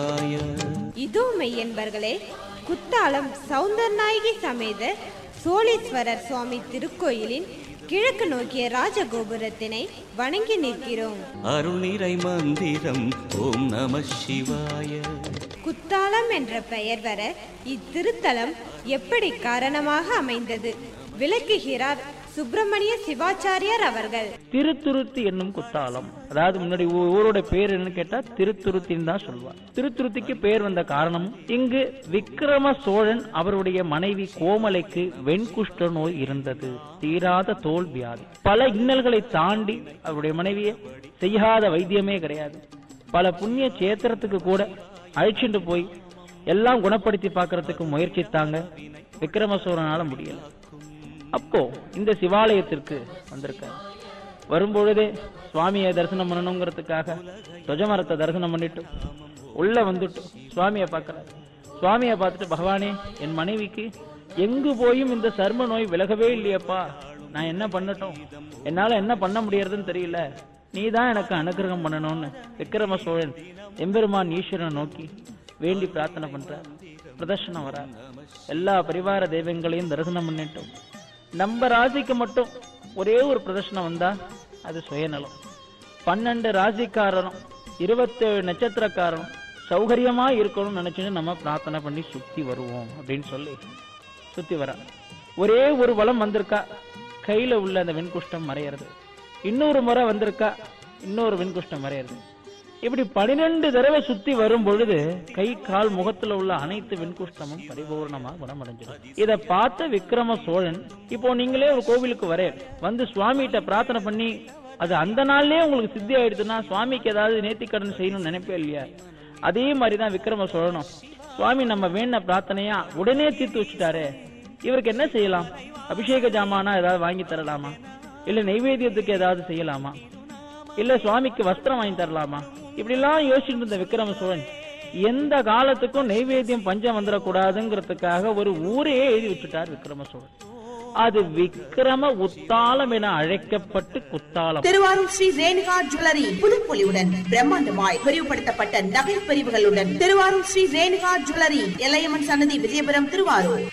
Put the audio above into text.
இதோ மெய்யன்பர்களே குத்தாலம் சௌந்தரநாயகி சமேத சோழீஸ்வரர் சுவாமி திருக்கோயிலின் கிழக்கு நோக்கிய ராஜகோபுரத்தினை வணங்கி நிற்கிறோம் அருள் நிறை மந்திரம் ஓம் நம சிவாய குத்தாலம் என்ற பெயர் வர இத்திருத்தலம் எப்படி காரணமாக அமைந்தது விளக்குகிறார் சுப்பிரமணிய சிவாச்சாரியார் அவர்கள் திருத்துருத்தி என்னும் குத்தாலம் அதாவது முன்னாடி ஊ- ஊரோட பேர் என்னன்னு கேட்டா திருத்துருத்தின்னு தான் சொல்லுவார் திருத்துருத்திக்கு பேர் வந்த காரணமும் இங்கு விக்கிரம சோழன் அவருடைய மனைவி கோமலைக்கு வெண்குஷ்ட நோய் இருந்தது தீராத தோல் வியாதி பல இன்னல்களை தாண்டி அவருடைய மனைவியை செய்யாத வைத்தியமே கிடையாது பல புண்ணிய சேத்திரத்துக்கு கூட அழைச்சிட்டு போய் எல்லாம் குணப்படுத்தி பார்க்கறதுக்கு முயற்சித்தாங்க விக்கிரம சோழனால முடியல அப்போ இந்த சிவாலயத்திற்கு வந்திருக்காரு வரும்பொழுதே சுவாமியை தரிசனம் பண்ணணுங்கிறதுக்காக துவஜமரத்தை தரிசனம் பண்ணிட்டு உள்ள வந்துட்டு சுவாமியை பார்க்கறாரு சுவாமியை பார்த்துட்டு பகவானே என் மனைவிக்கு எங்கு போயும் இந்த சர்ம நோய் விலகவே இல்லையப்பா நான் என்ன பண்ணட்டும் என்னால என்ன பண்ண முடியறதுன்னு தெரியல நீ தான் எனக்கு அனுகிரகம் பண்ணணும்னு விக்கிரம சோழன் எம்பெருமான் ஈஸ்வரனை நோக்கி வேண்டி பிரார்த்தனை பண்றார் பிரதர்ஷனம் வரார் எல்லா பரிவார தெய்வங்களையும் தரிசனம் பண்ணிட்டோம் நம்ம ராசிக்கு மட்டும் ஒரே ஒரு பிரதர்ஷனம் வந்தா அது சுயநலம் பன்னெண்டு ராசிக்காரரும் இருபத்தேழு நட்சத்திரக்காரரும் சௌகரியமா இருக்கணும்னு நினைச்சுன்னு நம்ம பிரார்த்தனை பண்ணி சுத்தி வருவோம் அப்படின்னு சொல்லி சுத்தி வரா ஒரே ஒரு வளம் வந்திருக்கா கையில உள்ள அந்த வெண்குஷ்டம் மறையிறது இன்னொரு முறை வந்திருக்கா இன்னொரு வெண்குஷ்டம் மறையிறது இப்படி பனிரெண்டு தடவை சுத்தி வரும் பொழுது கை கால் முகத்துல உள்ள அனைத்து வெண்குஷ்டமும் பரிபூர்ணமா குணமடைஞ்சிடும் இத பார்த்த விக்ரம சோழன் இப்போ நீங்களே ஒரு கோவிலுக்கு வரே வந்து சுவாமிகிட்ட பிரார்த்தனை பண்ணி அது அந்த நாள்லயே உங்களுக்கு சித்தி ஆயிடுச்சுன்னா சுவாமிக்கு ஏதாவது நேர்த்திக்கடன் செய்யணும்னு நினைப்பே இல்லையா அதே மாதிரிதான் விக்ரம சோழனும் சுவாமி நம்ம வேண்டின பிரார்த்தனையா உடனே தீர்த்து வச்சுட்டாரே இவருக்கு என்ன செய்யலாம் அபிஷேக ஜாமானா ஏதாவது வாங்கி தரலாமா இல்ல நைவேத்தியத்துக்கு ஏதாவது செய்யலாமா இல்ல சுவாமிக்கு வஸ்திரம் வாங்கி தரலாமா இப்படி எல்லாம் யோசிச்சுட்டு இருந்த விக்ரம சோழன் எந்த காலத்துக்கும் நைவேத்தியம் பஞ்சம் வந்துடக்கூடாதுங்கிறதுக்காக ஒரு ஊரையே எழுதி வச்சுட்டார் விக்ரம சோழன் அது விக்ரம உத்தாலம் என அழைக்கப்பட்டு குத்தாலம் திருவாரூர் ஸ்ரீ ரேணுகா ஜுவல்லரி புதுப்பொலிவுடன் பிரம்மாண்டமாய் விரிவுபடுத்தப்பட்ட நகை பிரிவுகளுடன் திருவாரூர் ஸ்ரீ ரேணுகா ஜுவல்லரி எல்லையம்மன் சன்னதி விஜயபுரம் திருவாரூர்